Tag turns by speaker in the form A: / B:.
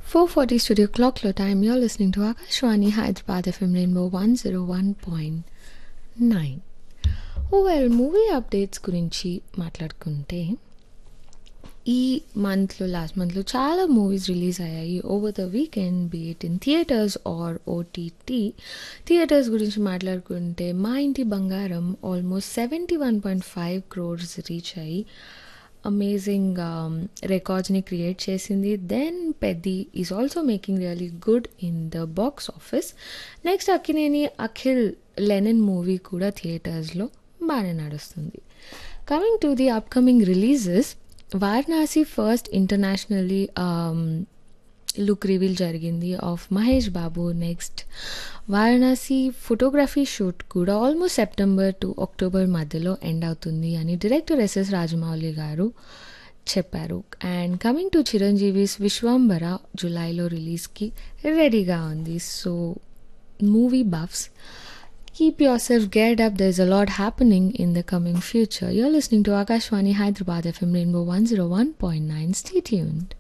A: 440 Studio Clock Low Time. You're listening to Akashwani Hyderabad FM Rainbow 101.9. Well movie updates గురించి మాట్లాడుకుంటే ఈ మంత్లో last మంత్లో చాలా మూవీస్ రిలీజ్ అయ్యాయి over the weekend beat in theatres or OTT theatres గురించి మాట్లాడుకుంటే Maa Inti Bangaram almost seventy one point five crores reach అయ్యి అమేజింగ్ రికార్డ్స్ని క్రియేట్ చేసింది then Peddi is also making really good in the box office next Akkineni Akhil Lenin movie కూడా థియేటర్స్లో బాగానే నడుస్తుంది coming to the upcoming releases Varanasi first internationally look reveal జరిగింది of Mahesh Babu next Varanasi photography shoot కూడా almost September to October మధ్యలో end అవుతుంది అని director S S Rajamouli గారు చెప్పారు and coming to Chiranjeevi's Vishwambhara జులైలో రిలీజ్కి రెడీగా ఉంది so movie buffs keep yourself geared up. There's a lot happening in the coming future. You're listening to Akashwani Hyderabad FM Rainbow 101.9. Stay tuned.